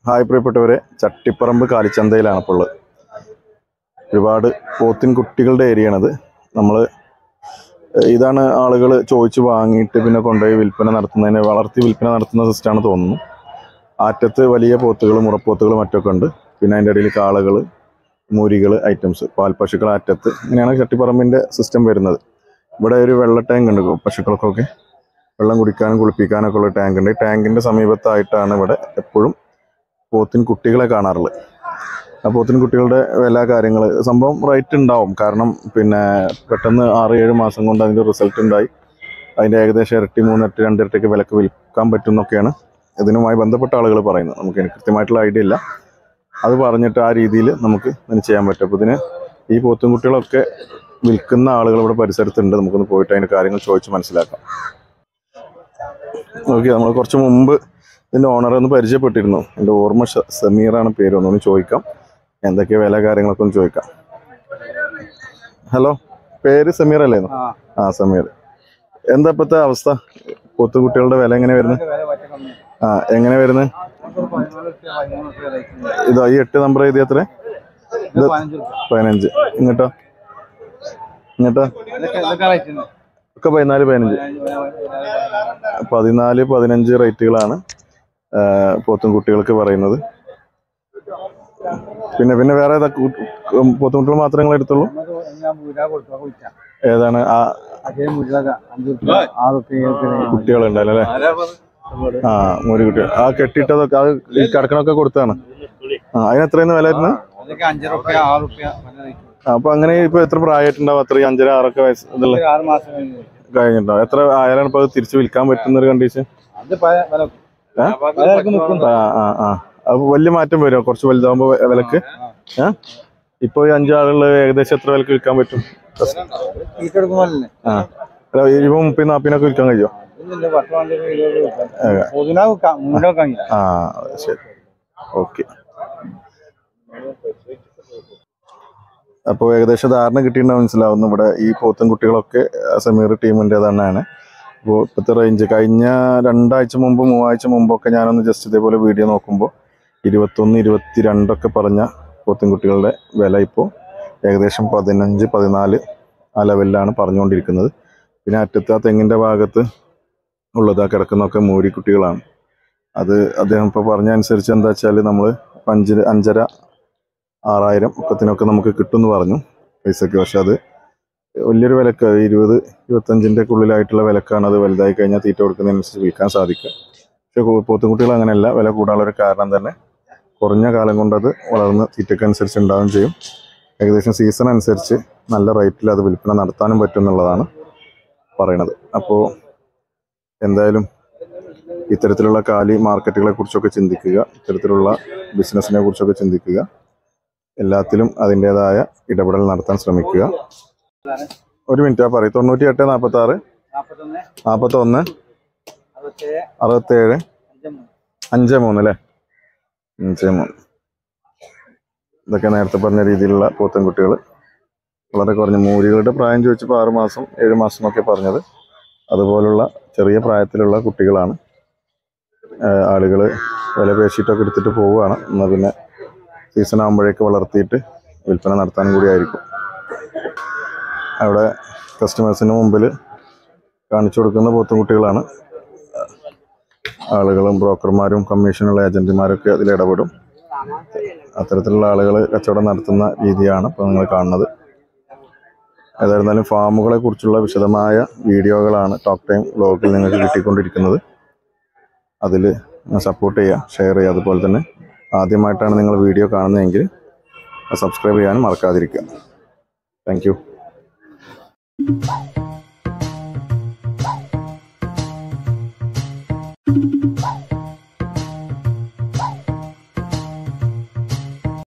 Hi പ്രിയപ്പെട്ടവരെ ചട്ടിപ്പറമ്പ് കാലിച്ചന്തയിലാണ് ഇപ്പോൾ ഉള്ളത് ഒരുപാട് പോത്തിൻ കുട്ടികളുടെ ഏരിയയാണത് നമ്മൾ ഇതാണ് ആളുകൾ ചോദിച്ച് വാങ്ങിയിട്ട് പിന്നെ കൊണ്ടുപോയി വിൽപ്പന നടത്തുന്നതിന് വളർത്തി വിൽപ്പന നടത്തുന്ന സിസ്റ്റമാണ് തോന്നുന്നു ആറ്റത്ത് വലിയ പോത്തുകൾ മുറപ്പോത്തുകൾ മറ്റൊക്കെ ഉണ്ട് പിന്നെ അതിൻ്റെ ഇടയിൽ കാളകൾ മൂരികൾ ഐറ്റംസ് പാൽപ്പശുക്കൾ അറ്റത്ത് ഇങ്ങനെയാണ് ചട്ടിപ്പറമ്പിൻ്റെ സിസ്റ്റം വരുന്നത് ഇവിടെ ഒരു വെള്ള ടാങ്ക് ഉണ്ട് പശുക്കൾക്കൊക്കെ വെള്ളം കുടിക്കാനും കുളിപ്പിക്കാനൊക്കെ ഉള്ള ടാങ്ക് ഉണ്ട് ഈ ടാങ്കിൻ്റെ സമീപത്തായിട്ടാണ് ഇവിടെ എപ്പോഴും പോത്തിൻ കുട്ടികളെ കാണാറുള്ളത് ആ പോത്തിൻ കുട്ടികളുടെ വില കാര്യങ്ങൾ സംഭവം റേറ്റ് ഉണ്ടാവും കാരണം പിന്നെ പെട്ടെന്ന് ആറ് ഏഴ് മാസം കൊണ്ട് അതിൻ്റെ റിസൾട്ട് ഉണ്ടായി അതിൻ്റെ ഏകദേശം ഇരട്ടി മൂന്നിരട്ടി രണ്ടിരട്ടിക്ക് വിലക്ക് വിൽക്കാൻ പറ്റും എന്നൊക്കെയാണ് ഇതിനുമായി ബന്ധപ്പെട്ട ആളുകൾ പറയുന്നത് നമുക്ക് എനിക്ക് കൃത്യമായിട്ടുള്ള ഐഡിയ ഇല്ല അത് പറഞ്ഞിട്ട് ആ രീതിയിൽ നമുക്ക് ഇതിന് ചെയ്യാൻ പറ്റും അപ്പോൾ ഇതിന് ഈ പോത്തും കുട്ടികളൊക്കെ വിൽക്കുന്ന ആളുകൾ ഇവിടെ പരിസരത്തുണ്ട് നമുക്കൊന്ന് പോയിട്ട് അതിൻ്റെ കാര്യങ്ങൾ ചോദിച്ച് മനസ്സിലാക്കാം ഓക്കെ നമ്മൾ കുറച്ച് മുമ്പ് ഇതിൻ്റെ ഓണറെ ഒന്ന് പരിചയപ്പെട്ടിരുന്നു എൻ്റെ ഓർമ്മ ഷ- സമീറാണ് പേര് ഒന്നൊന്ന് ചോദിക്കാം എന്തൊക്കെ വില കാര്യങ്ങളൊക്കെ ഒന്ന് ചോദിക്കാം ഹലോ പേര് സമീർ അല്ലേ ആ. ആ സമീർ എന്താ ഇപ്പോഴത്തെ അവസ്ഥ പോത്ത് കുട്ടികളുടെ വില എങ്ങനെ വരുന്നത് ആ എങ്ങനെ വരുന്നത് ഇതോ ഈ എട്ട് നമ്പർ എഴുതി എത്ര പതിനഞ്ച് ഇങ്ങോട്ടോ ഇങ്ങോട്ടോ ഒക്കെ പതിനാല് പതിനഞ്ച് പതിനാല് പതിനഞ്ച് റേറ്റുകളാണ് ആ, പോത്തും കുട്ടികൾക്ക് പറയുന്നത് പിന്നെ പിന്നെ വേറെ ഏതാ കു- ഉം, പോത്തും കുട്ടികൾ മാത്രമേ നിങ്ങൾ എടുത്തുള്ളൂ ഏതാണ് ആ കുട്ടികളുണ്ടല്ലോ അല്ലേ ആ മൂന്ന് കുട്ടികൾ ആ കെട്ടിയിട്ടതൊക്കെ അത് ഈ കടക്കണൊക്കെ കൊടുത്താണ് ആ അതിന് എത്രയെന്ന് വില വരുന്നത് അഞ്ചര റുപ്യ ആറ് റുപ്യ ആ, അപ്പൊ അങ്ങനെ ഇപ്പൊ എത്ര പ്രായമായിട്ടുണ്ടാവും അത്രയും അഞ്ചര ആറൊക്കെ വയസ്സ് ഇതുള്ള ആറ് മാസം കഴിഞ്ഞ് കഴിഞ്ഞിട്ടുണ്ടാവും എത്ര ആയാലാണ് ഇപ്പൊ അത് തിരിച്ച് വിൽക്കാൻ പറ്റുന്ന ഒരു കണ്ടീഷൻ അത് പഴയ വില ഏ? പലർക്കും നിൽക്കും ആ ആ ആ അപ്പൊ വലിയ മാറ്റം വരുമോ കുറച്ച് വലുതാകുമ്പോ വെ- വിലക്ക് ഏ ഇപ്പൊ ഈ അഞ്ചാളുകൾ ഏകദേശം എത്ര വിലക്ക് വിൽക്കാൻ പറ്റും തീറ്റ എടുക്കുമ്പോഴല്ലേ ആ അല്ല ഇരുപത് മുപ്പത് നാൽപ്പതിനൊക്കെ വിൽക്കാൻ കഴിയുമോ ഇല്ലില്ല പത്ത് വണ്ടി ഇരുപത് പൊതുനാ വെക്കാം മുന്നേ വെക്കാം ആ ശരി ഓക്കെ അപ്പോൾ ഏകദേശം ധാരണ കിട്ടിയിട്ടുണ്ടാവും മനസ്സിലാവുന്നു ഇവിടെ ഈ പോത്തും കുട്ടികളൊക്കെ ആ, സമീർ ടീമിൻ്റെ തന്നെയാണ് അപ്പോൾ ഇപ്പോഴത്തെ റേഞ്ച് കഴിഞ്ഞ രണ്ടാഴ്ച മുമ്പ് മൂവാഴ്ച മുമ്പൊക്കെ ഞാനൊന്ന് ജസ്റ്റ് ഇതേപോലെ വീഡിയോ നോക്കുമ്പോൾ ഇരുപത്തൊന്ന് ഇരുപത്തി രണ്ടൊക്കെ പറഞ്ഞ പോത്തും കുട്ടികളുടെ വില ഇപ്പോൾ ഏകദേശം പതിനഞ്ച് പതിനാല് ആ ലെവലിലാണ് പറഞ്ഞുകൊണ്ടിരിക്കുന്നത് പിന്നെ അറ്റത്ത് ആ തെങ്ങിൻ്റെ ഭാഗത്ത് ഉള്ളത് ആ കിടക്കുന്നൊക്കെ മൂരിക്കുട്ടികളാണ് അത് അദ്ദേഹം ഇപ്പോൾ പറഞ്ഞ അനുസരിച്ച് എന്താ വെച്ചാൽ നമ്മൾ അഞ്ച് അഞ്ചര ആറായിരം ഒക്കത്തിനൊക്കെ നമുക്ക് കിട്ടുമെന്ന് പറഞ്ഞു പൈസക്ക് പക്ഷെ അത് വലിയൊരു വിലക്ക് ഇരുപത് ഇരുപത്തഞ്ചിൻ്റെ ഉള്ളിലായിട്ടുള്ള വിലക്കാണ് അത് വലുതായി കഴിഞ്ഞാൽ തീറ്റ കൊടുക്കുന്നതിനനുസരിച്ച് വിൽക്കാൻ സാധിക്കുക പക്ഷെ കു- പോത്തുംകുട്ടികൾ അങ്ങനെയല്ല വില കൂടാനുള്ള ഒരു കാരണം തന്നെ കുറഞ്ഞ കാലം കൊണ്ട് അത് വളർന്ന് തീറ്റക്കനുസരിച്ച് ഉണ്ടാവുകയും ചെയ്യും ഏകദേശം സീസൺ അനുസരിച്ച് നല്ല റേറ്റിൽ അത് വിൽപ്പന നടത്താനും പറ്റും എന്നുള്ളതാണ് പറയണത് അപ്പോൾ എന്തായാലും ഇത്തരത്തിലുള്ള കാലി മാർക്കറ്റുകളെ കുറിച്ചൊക്കെ ചിന്തിക്കുക ഇത്തരത്തിലുള്ള ബിസിനസ്സിനെ കുറിച്ചൊക്കെ ചിന്തിക്കുക എല്ലാത്തിലും അതിൻ്റെതായ ഇടപെടൽ നടത്താൻ ശ്രമിക്കുക ഒരു മിനിറ്റ് ആ പറയും തൊണ്ണൂറ്റി എട്ട് നാൽപ്പത്തി ആറ് നാൽപ്പത്തൊന്ന് നാൽപ്പത്തൊന്ന് അറുപത്തേഴ് അറുപത്തേഴ് അഞ്ച് അഞ്ച് മൂന്ന് അല്ലേ അഞ്ച് മൂന്ന് ഇതൊക്കെ നേരത്തെ പറഞ്ഞ രീതിയിലുള്ള പോത്തൻകുട്ടികൾ വളരെ കുറഞ്ഞ മൂരികളുടെ പ്രായം ചോദിച്ചപ്പോൾ ആറ് മാസം ഏഴ് മാസം എന്നൊക്കെ പറഞ്ഞത് അതുപോലുള്ള ചെറിയ പ്രായത്തിലുള്ള കുട്ടികളാണ് ആളുകൾ വില പേശിയിട്ടൊക്കെ എടുത്തിട്ട് പോവുകയാണ് എന്നാൽ പിന്നെ സീസൺ ആകുമ്പോഴേക്ക് വളർത്തിയിട്ട് വിൽപ്പന നടത്താനും കൂടി ആയിരിക്കും അവിടെ കസ്റ്റമേഴ്സിന് മുമ്പിൽ കാണിച്ചു കൊടുക്കുന്ന പോത്തുംകുട്ടികളാണ് ആളുകളും ബ്രോക്കർമാരും കമ്മീഷനുള്ള ഏജന്റുമാരൊക്കെ അതിൽ ഇടപെടും അത്തരത്തിലുള്ള ആളുകൾ കച്ചവടം നടത്തുന്ന രീതിയാണ് ഇപ്പോൾ നിങ്ങൾ കാണുന്നത് ഏതായിരുന്നാലും ഫാമുകളെ കുറിച്ചുള്ള വിശദമായ വീഡിയോകളാണ് ടോക്ക് ടൈം വ്ലോഗിൽ നിങ്ങൾക്ക് കിട്ടിക്കൊണ്ടിരിക്കുന്നത് അതിൽ സപ്പോർട്ട് ചെയ്യുക ഷെയർ ചെയ്യുക അതുപോലെ തന്നെ ആദ്യമായിട്ടാണ് നിങ്ങൾ വീഡിയോ കാണുന്നതെങ്കിൽ സബ്സ്ക്രൈബ് ചെയ്യാനും മറക്കാതിരിക്കുക താങ്ക് യു